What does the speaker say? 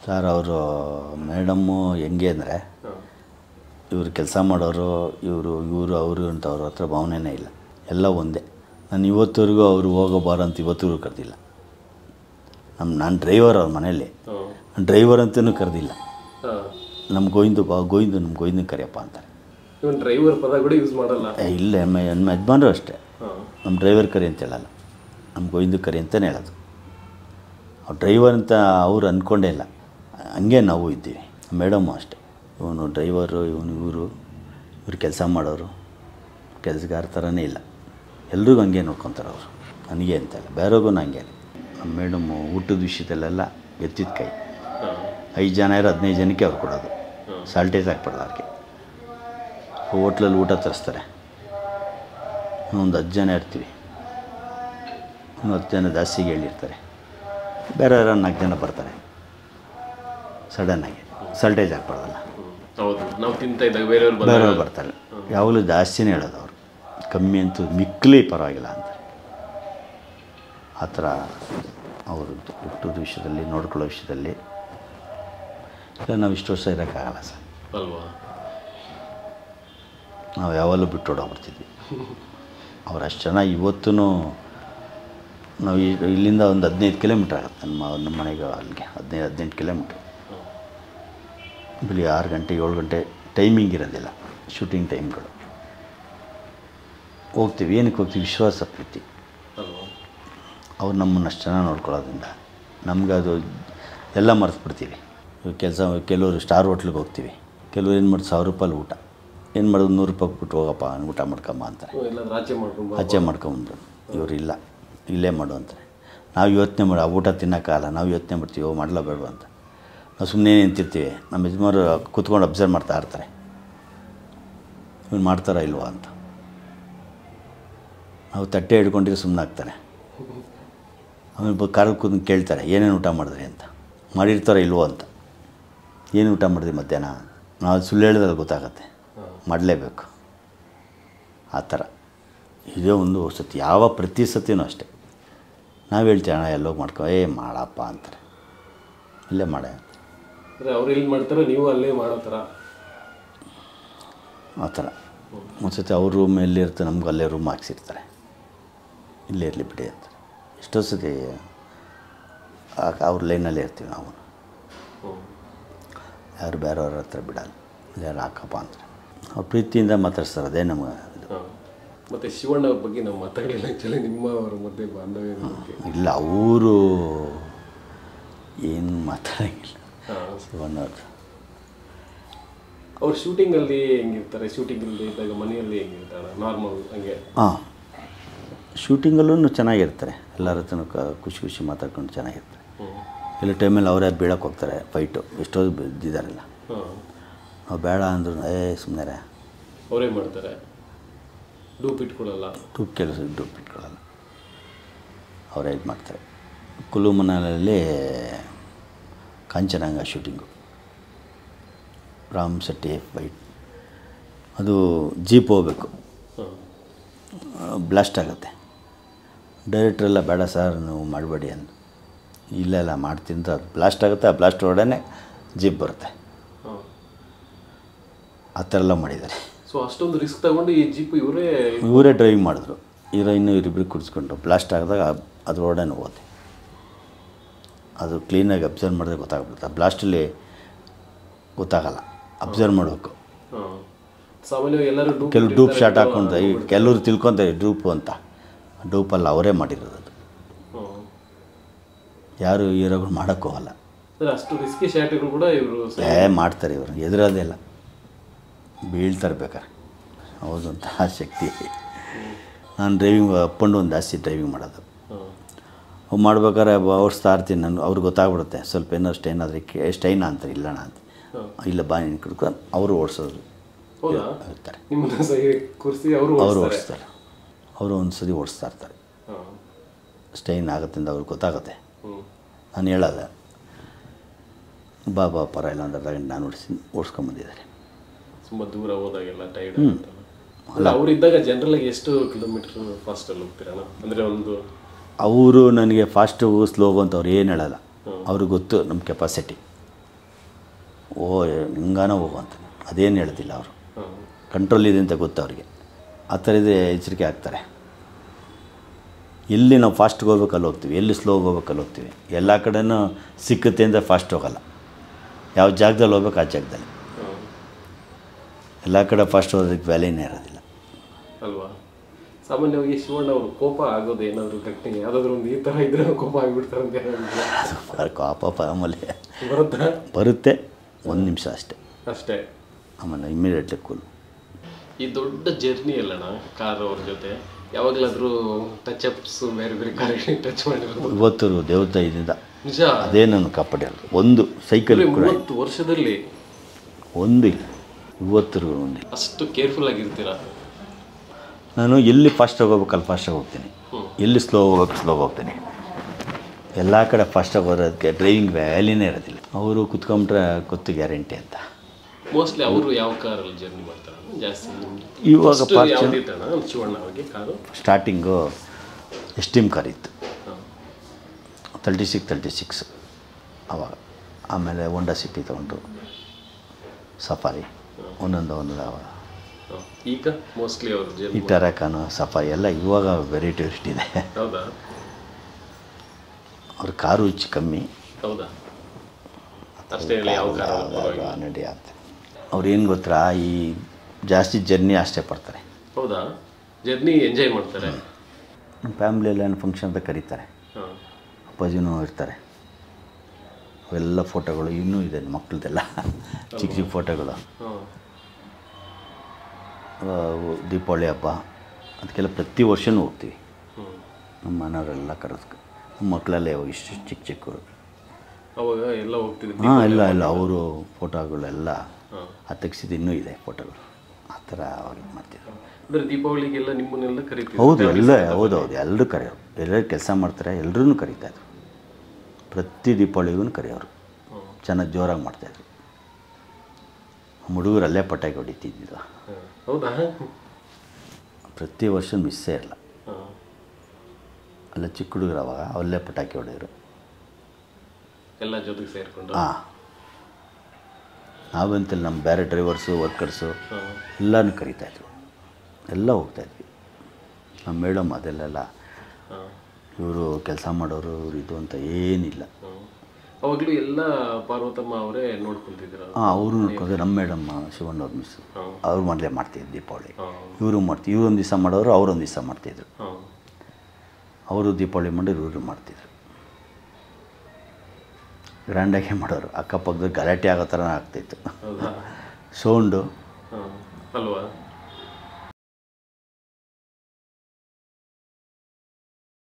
Sir ಅವರು madam ಹೆಂಗೆ ಅಂದರೆ ಹಾಂ ಇವರು ಕೆಲಸ ಮಾಡೋರು ಇವರು ಇವರು ಅವರು ಅಂತ ಅವ್ರ ಹತ್ರ ಭಾವನೆನೇ ಇಲ್ಲ ಎಲ್ಲ ಒಂದೇ ನಾನು ಇವತ್ತವರೆಗೂ ಅವರು ಹೋಗೋ ಬಾರ ಅಂತ ಇವತ್ತಿಗೂ ಕರೆದಿಲ್ಲ ನಮ್ಮ ನಾನು ಡ್ರೈವರ್ ಅವ್ರ ಮನೇಲಿ ಹಾಂ ಡ್ರೈವರ್ ಅಂತಲೂ ಕರೆದಿಲ್ಲ ಹಾಂ ನಮ್ಮ ಗೋವಿಂದು ಬಾ ಗೋವಿಂದು ನಮ್ಮ ಗೋವಿಂದನ ಕರೆಯಪ್ಪ ಅಂತಾರೆ ಇವನ್ ಡ್ರೈವರ್ ಪದ ಕೂಡ ಯೂಸ್ ಮಾಡಲ್ಲ ಏ, ಇಲ್ಲ ನಮ್ಮ ನಮ್ಮ ಯಜಮಾನರು ಅಷ್ಟೇ ಹಾಂ ನಮ್ಮ ಡ್ರೈವರ್ ಕರಿ ಅಂತ ಹೇಳಲ್ಲ ನಮ್ಮ ಗೋವಿಂದ ಕರಿ ಅಂತಲೇ ಹೇಳೋದು ಅವ್ರು ಡ್ರೈವರ್ ಅಂತ ಅವ್ರು ಅಂದ್ಕೊಂಡೇ ಇಲ್ಲ ಹಂಗೆ ನಾವು ಇದ್ದೀವಿ ಮೇಡಮ್ಮು ಅಷ್ಟೇ ಇವನು ಡ್ರೈವರು ಇವನು ಇವರು ಇವ್ರು ಕೆಲಸ ಮಾಡೋರು ಕೆಲಸಗಾರ ಥರನೇ ಇಲ್ಲ ಎಲ್ರಿಗೂ ಹಂಗೆ ನೋಡ್ಕೊತಾರೆ ಅವರು ನನಗೆ ಅಂತಲ್ಲ ಬೇರೆಗೂ ಹಂಗೆ ನಮ್ಮ ಮೇಡಮ್ಮು ಊಟದ ವಿಷಯದಲ್ಲೆಲ್ಲ ಎತ್ತಿದ ಕೈ ಹಾಂ ಐದು ಜನ ಇರೋ ಹದಿನೈದು ಜನಕ್ಕೆ ಅವ್ರು ಕೊಡೋದು ಸಾಲ್ಟೇಜ್ ಹಾಕ್ಬಾರ್ದು ಅವ್ರಿಗೆ ಹೋಟ್ಲಲ್ಲಿ ಊಟ ತರಿಸ್ತಾರೆ ಒಂದು ಹತ್ತು ಜನ ಇರ್ತೀವಿ ಒಂದು ಹತ್ತು ಜನ ಜಾಸ್ತಿಗೆ ಹೇಳಿರ್ತಾರೆ ಬೇರೆ ಯಾರೋ ನಾಲ್ಕು ಜನ ಬರ್ತಾರೆ ಸಡನ್ನಾಗಿ ಸಾಲ್ಟೇಜ್ ಹಾಕ್ಬಾರ್ದಲ್ಲ ಹೌದು ನಾವು ತಿಂತ ಇದ್ದಾಗ ಬೇರೆಯವ್ರು ಬಂದಾಗ ಬೇರೆಯವ್ರು ಬರ್ತಾರೆ ಯಾವಾಗಲೂ ಜಾಸ್ತಿನೇ ಹೇಳೋದು ಅವರು ಕಮ್ಮಿ ಅಂತೂ ಮಿಕ್ಕಲಿ ಪರವಾಗಿಲ್ಲ ಅಂತ ಆ ಥರ ಅವರು ಹುಟ್ಟೋದು ವಿಷಯದಲ್ಲಿ ನೋಡ್ಕೊಳ್ಳೋ ವಿಷಯದಲ್ಲಿ ಇಲ್ಲ ನಾವು ಇಷ್ಟು ವರ್ಷ ಇರೋಕ್ಕಾಗಲ್ಲ ಸರ್ ಅಲ್ವಾ ನಾವು ಯಾವಾಗಲೂ ಬಿಟ್ಟು ಓಡೋಗ್ಬಿಡ್ತಿದ್ವಿ ಅವ್ರು ಅಷ್ಟು ಚೆನ್ನಾಗಿ ಇವತ್ತೂ ನಾವು ಈ- ಇಲ್ಲಿಂದ ಒಂದು ಹದಿನೈದು ಕಿಲೋಮೀಟ್ರ್ ಆಗುತ್ತೆ ನಮ್ಮ ನಮ್ಮ ಮನೆಗೆ ಅಲ್ಲಿಗೆ ಹದಿನೈದು ಹದಿನೆಂಟು ಕಿಲೋಮೀಟ್ರ್ ಬೆಳಿಗ್ಗೆ ಆರು ಗಂಟೆ ಏಳು ಗಂಟೆ ಟೈಮಿಂಗ್ ಇರೋದಿಲ್ಲ ಶೂಟಿಂಗ್ ಟೈಮ್ಗಳು ಹೋಗ್ತೀವಿ ಏನಕ್ಕೆ ಹೋಗ್ತೀವಿ ವಿಶ್ವಾಸ ಪ್ರೀತಿ ಅಲ್ವಾ ಅವ್ರು ನಮ್ಮನ್ನು ಅಷ್ಟು ಚೆನ್ನಾಗಿ ನೋಡ್ಕೊಳ್ಳೋದ್ರಿಂದ ನಮ್ಗೆ ಅದು ಎಲ್ಲ ಮರೆತುಬಿಡ್ತೀವಿ ಕೆಲಸ ಕೆಲವರು ಸ್ಟಾರ್ ಹೋಟ್ಲಿಗೆ ಹೋಗ್ತೀವಿ ಕೆಲವ್ರು ಏನು ಮಾಡಿ ಸಾವಿರ ರೂಪಾಯಿ ಊಟ ಏನು ಮಾಡೋದು ನೂರು ರೂಪಾಯಿ ಬಿಟ್ಟು ಹೋಗಪ್ಪ ಊಟ ಮಾಡ್ಕೊಂಬ ಅಂತಾರೆ ಎಲ್ಲ ರಾಜ್ಯ ಮಾಡ್ಕೊಂಡು ಆಚೆ ಮಾಡ್ಕೊಂಬಂದ್ರು ಇವರು ಇಲ್ಲ ಇಲ್ಲೇ ಮಾಡು ಅಂತಾರೆ ನಾವು ಯೋಚನೆ ಮಾಡಿ ಆ ಊಟ ತಿನ್ನೋಕ್ಕಾಗಲ್ಲ ನಾವು ಯೋಚನೆ ಮಾಡ್ತೀವಿ ಓ ಮಾಡಲ ಬೇಡ ಅಂತ ನಾವು ಸುಮ್ಮನೆ ನಿಂತಿರ್ತೀವಿ ನಮ್ಮ ಯಜಮಾನರು ಕೂತ್ಕೊಂಡು ಅಬ್ಸರ್ವ್ ಮಾಡ್ತಾ ಇರ್ತಾರೆ ಇವ್ನು ಮಾಡ್ತಾರಾ ಇಲ್ವಾ ಅಂತ ನಾವು ತಟ್ಟೆ ಹಿಡ್ಕೊಂಡಿರೋ ಸುಮ್ಮನೆ ಆಗ್ತಾರೆ ಆಮೇಲೆ ಕಾರಲ್ಲಿ ಕೂತ್ಕೊಂಡು ಕೇಳ್ತಾರೆ ಏನೇನು ಊಟ ಮಾಡಿದ್ರಿ ಅಂತ ಮಾಡಿರ್ತಾರೋ ಇಲ್ವೋ ಅಂತ ಏನು ಊಟ ಮಾಡಿದ್ರಿ ಮಧ್ಯಾಹ್ನ ನಾವು ಸುಳ್ಳು ಹೇಳಿದ್ರೆ ಗೊತ್ತಾಗತ್ತೆ ಮಾಡಲೇಬೇಕು ಆ ಥರ ಇದೇ ಒಂದು ಸತಿ ಯಾವ ಪ್ರತಿ ಸತಿನೂ ಅಷ್ಟೇ ನಾವು ಹೇಳ್ತೀವಿ ಅಣ್ಣ ಎಲ್ಲೋ ಮಾಡ್ಕೊ ಏ ಮಾಡಪ್ಪ ಅಂತಾರೆ ಇಲ್ಲೇ ಮಾಡೆ ಅಂತ ಅಂದ್ರೆ ಅವ್ರು ಎಲ್ಲಿ ಮಾಡ್ತಾರೋ ನೀವು ಅಲ್ಲೇ ಮಾಡೋ ಥರ ಆ ಥರ ಒಂದು ಸತಿ ಅವ್ರ ರೂಮ್ ಎಲ್ಲಿರುತ್ತೆ ನಮ್ಗೆ ಅಲ್ಲೇ ರೂಮ್ ಹಾಕ್ಸಿರ್ತಾರೆ ಇಲ್ಲೇ ಇರಲಿ ಬಿಡಿ ಅಂತಾರೆ ಎಷ್ಟೋ ಸತಿ ಆ- ಅವ್ರ ಲೈನಲ್ಲೇ ಇರ್ತೀವಿ ನಾವು ಹ್ಞೂ ಯಾರು ಬೇರೆಯವ್ರ ಹತ್ರ ಬಿಡಲ್ಲ ಯಾರು ಹಾಕಪ್ಪ ಅಂತಾರೆ ಅವ್ರು ಪ್ರೀತಿಯಿಂದ ಮಾತಾಡ್ಸ್ತಾರೆ ಅದೇ ನಮಗೆ ಇದು. ಹಾಂ ಮತ್ತು ಶಿವಣ್ಣ ಅವ್ರ ಬಗ್ಗೆ ನಾವು ಮಾತಾಡಲಿಲ್ಲ ಆ್ಯಕ್ಚುಲಿ ನಿಮ್ಮ ಅವರ ಮಧ್ಯೆ ಬಾಂಧವ್ಯದ ಬಗ್ಗೆ ಇಲ್ಲ ಅವರು ಏನು ಮಾತಾಡೋಂಗಿಲ್ಲ ಹಾಂ ಶಿವಣ್ಣವ್ರು ಅವ್ರು ಶೂಟಿಂಗಲ್ಲಿ ಹೆಂಗಿರ್ತಾರೆ ಶೂಟಿಂಗಲ್ಲಿ ಇದ್ದಾಗ ಮನೆಯಲ್ಲಿ ಹೆಂಗಿರ್ತಾರೆ ನಾರ್ಮಲ್ ಹಂಗೆ ಹಾಂ ಶೂಟಿಂಗಲ್ಲೂ ಚೆನ್ನಾಗಿರ್ತಾರೆ ಎಲ್ಲರ ಹತ್ರನೂ ಕ ಖುಷಿ ಖುಷಿ ಮಾತಾಡ್ಕೊಂಡು ಚೆನ್ನಾಗಿರ್ತಾರೆ ಹ್ಞೂ ಇಲ್ಲ ಟೈಮಲ್ಲಿ ಅವರೇ ಬೀಳಕ್ಕೆ ಹೋಗ್ತಾರೆ ಫೈಟು ಎಷ್ಟೋ ಬಿದ್ದಿದ್ದಾರಲ್ಲ ಹಾಂ ನಾವು ಬೇಡ ಅಂದ್ರು ಏ ಸುಮ್ಮನೆ ಅವರೇ ಮಾಡ್ತಾರೆ ಡೂಪ್ ಇಟ್ಕೊಳ್ಳಲ್ಲ ಟೂಪ್ ಕೆಲಸ ಡೂಪ್ ಇಟ್ಕೊಳ್ಳಲ್ಲ ಅವರೇ ಇದು ಮಾಡ್ತಾರೆ ಕುಲು ಮನಾಲಲ್ಲಿ ಕಾಂಚನಾಂಗ ಶೂಟಿಂಗು ರಾಮ್ ಶೆಟ್ಟಿ ಫೈಟ್ ಅದು ಜೀಪ್ ಹೋಗ್ಬೇಕು ಹಾಂ ಬ್ಲಾಸ್ಟ್ ಆಗುತ್ತೆ ಡೈರೆಕ್ಟ್ರೆಲ್ಲ ಬೇಡ ಸರ್ ನೀವು ಮಾಡಬೇಡಿ ಅಂದು ಇಲ್ಲ ಇಲ್ಲ ಮಾಡ್ತೀನಿ ಅಂತ ಅದು ಬ್ಲಾಸ್ಟ್ ಆಗುತ್ತೆ ಆ ಬ್ಲಾಸ್ಟ್ ಒಡನೆ ಜೀಪ್ ಬರುತ್ತೆ ಹಾಂ ಆ ಥರ ಎಲ್ಲ ಮಾಡಿದ್ದಾರೆ ಸೊ ಅಷ್ಟೊಂದು ರಿಸ್ಕ್ ತಗೊಂಡು ಈ ಜೀಪ್ ಇವರೇ ಇವರೇ ಡ್ರೈವಿಂಗ್ ಮಾಡಿದ್ರು ಹೀರೋಯಿನ್ನು ಇವರಿಬ್ಬರು ಕುಡಿಸ್ಕೊಂಡು ಬ್ಲಾಸ್ಟ್ ಆಗಿದಾಗ ಅದ್ರೊಡನೆ ಹೋಗುತ್ತೆ ಅದು ಕ್ಲೀನಾಗಿ ಅಬ್ಸರ್ವ್ ಮಾಡಿದ್ರೆ ಗೊತ್ತಾಗ್ಬಿಡುತ್ತೆ ಬ್ಲಾಸ್ಟಲ್ಲಿ ಗೊತ್ತಾಗಲ್ಲ ಅಬ್ಸರ್ವ್ ಮಾಡಬೇಕು ಹಾಂ ಸಾಮಾನ್ಯವಾಗಿ ಎಲ್ಲರೂ ಡೂಪ್ ಕೆಲವು ಡೂಪ್ ಶಾಟ್ ಹಾಕ್ಕೊಂಡು ಈ ಕೆಲವರು ತಿಳ್ಕೊತಾರೆ ಡೂಪು ಅಂತ ಡೂಪಲ್ಲಿ ಅವರೇ ಮಾಡಿರೋದು ಅದು ಹಾಂ ಯಾರು ಹೀರೋಗಳು ಮಾಡೋಕ್ಕೆ ಹೋಗಲ್ಲ ಅಂದರೆ ಅಷ್ಟು ರಿಸ್ಕಿ ಶಾಟ್ಗಳು ಕೂಡ ಇವರು ಏ ಮಾಡ್ತಾರೆ ಇವರು ಎದುರೋದೇ ಇಲ್ಲ ಬೀಳ್ತಾರೆ ಬೇಕಾರೆ ಹೌದು ಅಂತ ಆ ಶಕ್ತಿ ನಾನು ಡ್ರೈವಿಂಗ್ ಅಪ್ ಆ್ಯಂಡ್ ಡೌನ್ ಜಾಸ್ತಿ ಡ್ರೈವಿಂಗ್ ಮಾಡೋದು ಹಾಂ ಅವು ಮಾಡ್ಬೇಕಾದ್ರೆ ಓಡಿಸ್ತಾ ಇರ್ತೀನಿ ನಾನು ಅವ್ರಿಗೆ ಗೊತ್ತಾಗ್ಬಿಡುತ್ತೆ ಸ್ವಲ್ಪ ಏನೋ ಸ್ಟೈನ್ ಆದರೆ ಕೇ ಸ್ಟೈನ ಅಂತಾರೆ ಇಲ್ಲಣ್ಣ ಅಂತ ಇಲ್ಲ ಬಾ ನೀನು ಕುಡ್ಕೊಂಡು ಅವರು ಓಡಿಸೋರು ಹೌದಾ ಇರ್ತಾರೆ ನಿಮ್ಮನ್ನ ಸಹಿ ಕೂರಿಸಿ ಅವರು ಅವರು ಓಡಿಸ್ತಾರೆ ಓಡಿಸ್ತಾರೆ ಅವರು ಒಂದು ಸತಿ ಓಡಿಸ್ತಾ ಇರ್ತಾರೆ ಹಾಂ ಸ್ಟೈನ್ ಆಗುತ್ತೆ ಅಂತ ಅವ್ರಿಗೆ ಗೊತ್ತಾಗುತ್ತೆ ಹ್ಞೂ ನಾನು ಹೇಳಲ್ಲ ಬಾ ಬಾ ಪರ ಇಲ್ಲ ಅಂದ್ರೆ ಅರ್ಧ ಗಂಟೆ ನಾನು ಓಡಿಸಿ ಓಡಿಸ್ಕೊಂಬಂದಿದ್ದಾರೆ ತುಂಬ ದೂರ ಹೋದಾಗೆಲ್ಲ ಟೈರ್ಡ್ ಆಗುತ್ತಲ್ಲ ಅಲ್ಲ ಅವರಿದ್ದಾಗ ಜನರಲ್ ಆಗಿ ಎಷ್ಟು ಕಿಲೋಮೀಟರ್ ಫಾಸ್ಟಲ್ಲಿ ಹೋಗ್ತೀರಣ್ಣ ಅಂದರೆ ಒಂದು ಅವರು ನನಗೆ ಫಾಸ್ಟು ಸ್ಲೋಗು ಅಂತ ಅವ್ರು ಏನು ಹೇಳಲ್ಲ ಅವ್ರಿಗೆ ಗೊತ್ತು ನಮ್ಮ ಕೆಪಾಸಿಟಿ ಓ ಹಿಂಗಾನ ಹೋಗು ಅಂತ ಅದೇನು ಹೇಳ್ತಿಲ್ಲ ಅವರು ಹಾಂ ಕಂಟ್ರೋಲ್ ಇದೆ ಅಂತ ಗೊತ್ತು ಅವರಿಗೆ ಆ ಥರದ ಎಚ್ಚರಿಕೆ ಆಗ್ತಾರೆ ಎಲ್ಲಿ ನಾವು ಫಾಸ್ಟ್ಗೆ ಹೋಗ್ಬೇಕು ಅಲ್ಲಿ ಹೋಗ್ತೀವಿ ಎಲ್ಲಿ ಸ್ಲೋ ಹೋಗ್ಬೇಕು ಅಲ್ಲಿ ಹೋಗ್ತೀವಿ ಎಲ್ಲ ಕಡೆನೂ ಸಿಕ್ಕುತ್ತೆ ಅಂತ ಫಾಸ್ಟ್ ಹೋಗಲ್ಲ ಯಾವ ಜಾಗದಲ್ಲಿ ಹೋಗ್ಬೇಕು ಆ ಜಾಗದಲ್ಲಿ ಹಾಂ ಎಲ್ಲ ಕಡೆ ಫಾಸ್ಟ್ ಹೋಗೋದಕ್ಕೆ ವ್ಯಾಲಿನೇ ಇರೋದಿಲ್ಲ ಅಲ್ವಾ ಸಾಮಾನ್ಯವಾಗಿ ಶಿವಣ್ಣ ಅವರು ಕೋಪ ಆಗೋದು ಏನಾದರೂ ಘಟನೆ ಯಾವುದಾದ್ರೂ ಒಂದು ಈ ಥರ ಇದ್ರೆ ಕೋಪ ಆಗಿಬಿಡ್ತಾರೆ ಅಂತ ಏನಾದ್ರು ಅದು ಬ- ಕೋಪ ಆಮೇಲೆ ಬರುತ್ತಾ ಬರುತ್ತೆ ಒಂದು ನಿಮಿಷ ಅಷ್ಟೇ ಅಷ್ಟೇ ಆಮೇಲೆ ಇಮ್ಮಿಡಿಯೇಟ್ಲಿ ಕೂಲ್ ಈ ದೊಡ್ಡ ಜರ್ನಿ ಅಲ್ಲಣ್ಣ ಕಾರ್ ಅವ್ರ ಜೊತೆ ಯಾವಾಗಲಾದರೂ ಟಚ್ ಅಪ್ಸ್ ಬೇರೆ ಬೇರೆ ಕಾರಿಗೆ ಟಚ್ ಮಾಡಿರೋದು ಇವತ್ತು ದೇವತಾ ಇದರಿಂದ ನಿಜ ಅದೇ ನಾನು ಕಾಪಾಡಿರೋದು ಒಂದು ಸೈಕಲ್ ಬರೀ ಕೂಡ ಮೂವತ್ತು ವರ್ಷದಲ್ಲಿ ಒಂದು ಇಲ್ಲ ಇವತ್ತರೂ ಒಂದಿಲ್ಲ ಅಷ್ಟು ಕೇರ್ಫುಲ್ ಆಗಿರ್ತೀರಾ ನಾನು ಎಲ್ಲಿ ಫಾಸ್ಟಾಗಿ ಹೋಗ್ಬೇಕು ಅಲ್ಲಿ ಫಾಸ್ಟಾಗಿ ಹೋಗ್ತೀನಿ ಹ್ಮ್. ಎಲ್ಲಿ ಸ್ಲೋ ಹೋಗ್ಬೇಕು ಸ್ಲೋ ಹೋಗ್ತೀನಿ ಎಲ್ಲ ಕಡೆ ಫಾಸ್ಟಾಗಿ ಹೋಗೋದಕ್ಕೆ ಡ್ರೈವಿಂಗ್ ವ್ಯಾಲಿನೇ ಇರೋದಿಲ್ಲ ಅವರು ಕುತ್ಕೊಂಬಿಟ್ರೆ ಗೊತ್ತು ಗ್ಯಾರಂಟಿ ಅಂತ ಮೋಸ್ಟ್ಲಿ ಅವರು ಯಾವ ಕಾರಲ್ಲಿ ಜರ್ನಿ ಮಾಡ್ತಾರೆ ಜಾಸ್ತಿ ನಿಮ್ದು ಇವಾಗ First Fortuner- ಯಾವ್ದಿತ್ತಣ್ಣ ಶಿವಣ್ಣ ಅವ್ರಿಗೆ ಕಾರು ಸ್ಟಾರ್ಟಿಂಗು ಎಸ್ಟಿಮ್ ಕಾರ್ ಇತ್ತು ಹಾಂ ತರ್ಟಿ ಸಿಕ್ಸ್ ತರ್ಟಿ ಸಿಕ್ಸ್ ಅವಾಗ ಆಮೇಲೆ ಹೊಂಡಾ ಸಿಟಿ ತೊಗೊಂಡು ಸಫಾರಿ ಒಂದೊಂದು ಒಂದೊಂದು ಅವಾಗ ಹಾಂ ಈಗ ಮೋಸ್ಟ್ಲಿ ಅವರು ಈ ಜರ್ನಿ ಟೆರಾಕಾನು ಸಫಾರಿ ಎಲ್ಲ ಇವಾಗ ವೆರೈಟಿ ವೆರೈಟಿ ಇದೆ ಹೌದಾ ಅವ್ರ ಕಾರು ಹುಚ್ಚು ಕಮ್ಮಿ ಹೌದಾ ಅಷ್ಟೇ ಇಲ್ಲ ಯಾವ ಕಾರ್ ಪರವಾಗಿಲ್ಲ ನಡಿ ಅಂತ ಅವ್ರು ಏನು ಗೊತ್ತಾ ಈ ಜಾಸ್ತಿ ಜರ್ನಿ ಅಷ್ಟೇ ಪಡ್ತಾರೆ ಹೌದಾ ಜರ್ನಿ ಎಂಜಾಯ್ ಮಾಡ್ತಾರೆ ನಮ್ಮ ಫ್ಯಾಮ್ಲಿಯಲ್ಲಿ ಏನು ಫಂಕ್ಷನ್ ಅಂತ ಕರೀತಾರೆ ಹಾಂ ಅಪ್ಪಾಜಿನೂ ಇರ್ತಾರೆ ಅವೆಲ್ಲ ಫೋಟೋಗಳು ಇನ್ನೂ ಇದೆ ಮಕ್ಕಳದೆಲ್ಲ ಚಿಕ್ಕ ಚಿಕ್ಕ ಫೋಟೋಗಳು ಹಾಂ ಆ, ದೀಪಾವಳಿ ಹಬ್ಬ ಅದಕ್ಕೆಲ್ಲ ಪ್ರತಿ ವರ್ಷವೂ ಹೋಗ್ತೀವಿ ಹ್ಞೂ ನಮ್ಮ ಮನೆಯವರೆಲ್ಲ ಕರೆಸ್ಕೊ ನಮ್ಮ ಮಕ್ಕಳೆಲ್ಲ ಇವಾಗ ಇಷ್ಟು ಚಿಕ್ಕ ಚಿಕ್ಕವರು ಅವಾಗ ಎಲ್ಲ ಹೋಗ್ತಿದ್ವಿ ಹಾಂ ಇಲ್ಲ ಇಲ್ಲ ಅವರು ಫೋಟೋಗಳೆಲ್ಲ ಹಾಂ ಅದು ತೆಗ್ಸಿದ್ದು ಇನ್ನೂ ಇದೆ ಫೋಟೋಗಳು ಆ ಥರ ಅವಾಗ ಇದು ಮಾಡ್ತಿದ್ರು ಅಂದ್ರೆ ದೀಪಾವಳಿಗೆಲ್ಲ ನಿಮ್ಮನ್ನೆಲ್ಲ ಕರಿತೀವಿ ಹೌದು ಎಲ್ಲ ಹೌದು ಹೌದು ಎಲ್ಲರೂ ಕರೆಯೋರು ಎಲ್ಲರೂ ಕೆಲಸ ಮಾಡ್ತಾರೆ ಎಲ್ಲರೂ ಕರೀತಾಯಿದ್ರು ಪ್ರತಿ ದೀಪಾವಳಿಗೂ ಕರೆಯೋರು ಹಾಂ ಚೆನ್ನಾಗಿ ಜೋರಾಗಿ ಮಾಡ್ತಾಯಿದ್ರು ಹುಡುಗರು ಅಲ್ಲೇ ಪಟಾಕಿ ಹೊಡಿತಿದ್ದಿದ್ದು ಹಾಂ ಹೌದಾ ಪ್ರತಿ ವರ್ಷ ಮಿಸ್ಸೇ ಇರಲ್ಲ ಹಾಂ ಅಲ್ಲ ಚಿಕ್ಕ ಹುಡುಗರು ಅವಾಗ ಅಲ್ಲೇ ಪಟಾಕಿ ಹೊಡೆಯೋರು ಎಲ್ಲ ಜೊತೆಗೆ ಸೇರಿಕೊಂಡು ಹಾಂ ನಾವಂತಲ್ಲಿ ನಮ್ಮ ಬೇರೆ ಡ್ರೈವರ್ಸು ವರ್ಕರ್ಸು ಹಾಂ ಎಲ್ಲನೂ ಕರೀತಾಯಿದ್ರು ಎಲ್ಲ ಹೋಗ್ತಾಯಿದ್ವಿ ನಮ್ಮ ಮೇಡಮ್ ಅದೆಲ್ಲೆಲ್ಲ ಹಾಂ ಇವರು ಕೆಲಸ ಮಾಡೋರು ಇವ್ರು ಇದು ಅಂತ ಏನಿಲ್ಲ ಹಾಂ ಅವಾಗಲೂ ಎಲ್ಲ ಪಾರ್ವತಮ್ಮ ಅವರೇ ನೋಡ್ಕೊಂತಿದ್ರ ಹಾಂ ಅವರು ನೋಡ್ಕೊಂಡ್ರೆ ನಮ್ಮ ಮೇಡಮ್ ಶಿವಣ್ಣವ್ರ ಮಿಸ್ಸು ಹಾಂ ಅವ್ರು ಮಾಡಲೇ ಮಾಡ್ತಿದ್ರು ದೀಪಾವಳಿ ಹಾಂ ಇವರು ಮಾಡ್ತೀವಿ ಇವ್ರು ಒಂದು ದಿವಸ ಮಾಡೋರು ಅವ್ರು ಒಂದು ದಿವಸ ಮಾಡ್ತಿದ್ರು ಹಾಂ ಅವರು ದೀಪಾವಳಿ ಮಾಡಿ ಇವರು ಮಾಡ್ತಿದ್ರು ಗ್ರ್ಯಾಂಡಾಗೆ ಮಾಡೋರು ಅಕ್ಕಪಕ್ಕದ ಗಲಾಟೆ ಆಗೋ ಥರ ಆಗ್ತಾಯಿತ್ತು ಹೌದಾ ಸೌಂಡು ಹಾಂ ಅಲ್ವಾ